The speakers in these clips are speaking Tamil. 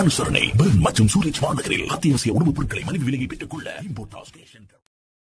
அனுசரணை பெர்ன் மற்றும் சூரஜ் வானகரில் அத்தியாவசிய உணவுப் பொருட்களை மலிவு விலையை பெற்றுக் கொள்ள இம்போர்ட் ஸ்டேஷன்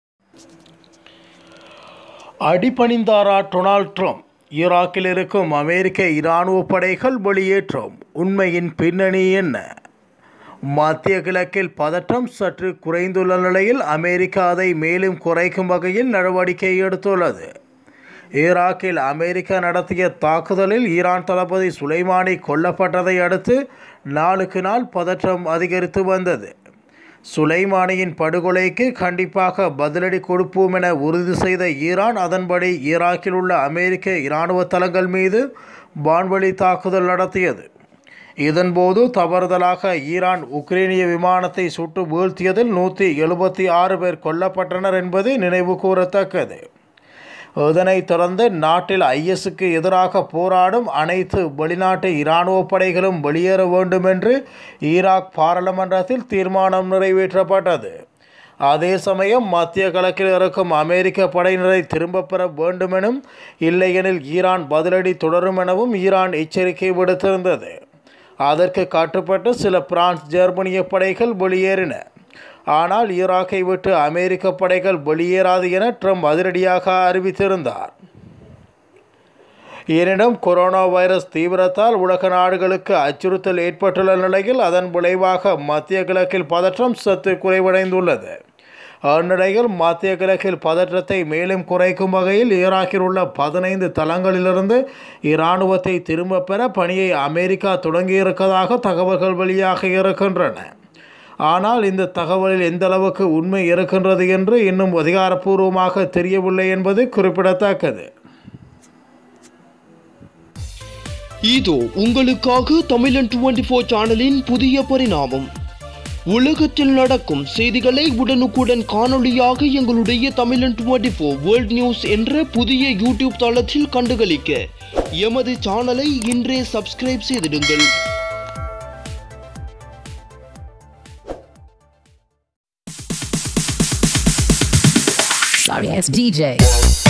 அடிபணிந்தாரா டொனால்ட் ட்ரம்ப் ஈராக்கில் இருக்கும் அமெரிக்க இராணுவ படைகள் வெளியேற்றம் உண்மையின் பின்னணி என்ன மத்திய கிழக்கில் பதற்றம் சற்று குறைந்துள்ள நிலையில் அமெரிக்கா அதை மேலும் குறைக்கும் வகையில் நடவடிக்கை எடுத்துள்ளது ஈராக்கில் அமெரிக்கா நடத்திய தாக்குதலில் ஈரான் தளபதி சுலைமானி கொல்லப்பட்டதை அடுத்து நாளுக்கு நாள் பதற்றம் அதிகரித்து வந்தது சுலைமானியின் படுகொலைக்கு கண்டிப்பாக பதிலடி கொடுப்போம் என உறுதி செய்த ஈரான் அதன்படி ஈராக்கில் உள்ள அமெரிக்க இராணுவ தளங்கள் மீது வான்வழி தாக்குதல் நடத்தியது இதன்போது தவறுதலாக ஈரான் உக்ரைனிய விமானத்தை சுட்டு வீழ்த்தியதில் நூற்றி எழுபத்தி ஆறு பேர் கொல்லப்பட்டனர் என்பது நினைவு கூறத்தக்கது இதனைத் தொடர்ந்து நாட்டில் ஐஎஸ்க்கு எதிராக போராடும் அனைத்து வெளிநாட்டு இராணுவ படைகளும் வெளியேற வேண்டும் என்று ஈராக் பாராளுமன்றத்தில் தீர்மானம் நிறைவேற்றப்பட்டது அதே சமயம் மத்திய கிழக்கில் இருக்கும் அமெரிக்க படையினரை திரும்பப் பெற வேண்டுமெனும் இல்லையெனில் ஈரான் பதிலடி தொடரும் எனவும் ஈரான் எச்சரிக்கை விடுத்திருந்தது அதற்கு கட்டுப்பட்டு சில பிரான்ஸ் ஜெர்மனிய படைகள் வெளியேறின ஆனால் ஈராக்கை விட்டு அமெரிக்க படைகள் வெளியேறாது என ட்ரம்ப் அதிரடியாக அறிவித்திருந்தார் எனினும் கொரோனா வைரஸ் தீவிரத்தால் உலக நாடுகளுக்கு அச்சுறுத்தல் ஏற்பட்டுள்ள நிலையில் அதன் விளைவாக மத்திய கிழக்கில் பதற்றம் சற்று குறைவடைந்துள்ளது அந்நிலையில் மத்திய கிழக்கில் பதற்றத்தை மேலும் குறைக்கும் வகையில் ஈராக்கில் உள்ள பதினைந்து தளங்களிலிருந்து இராணுவத்தை திரும்பப் பெற பணியை அமெரிக்கா தொடங்கியிருப்பதாக தகவல்கள் வெளியாக இருக்கின்றன ஆனால் இந்த தகவலில் எந்த அளவுக்கு உண்மை இருக்கின்றது என்று இன்னும் அதிகாரப்பூர்வமாக தெரியவில்லை என்பது குறிப்பிடத்தக்கது இதோ உங்களுக்காக தமிழன் டுவெண்டி ஃபோர் சேனலின் புதிய பரிணாமம் உலகத்தில் நடக்கும் செய்திகளை உடனுக்குடன் காணொளியாக எங்களுடைய தமிழன் டுவெண்டி ஃபோர் வேர்ல்ட் நியூஸ் என்ற புதிய யூடியூப் தளத்தில் கண்டுகளிக்க எமது சேனலை இன்றே சப்ஸ்கிரைப் செய்திடுங்கள் Sorry ass DJ.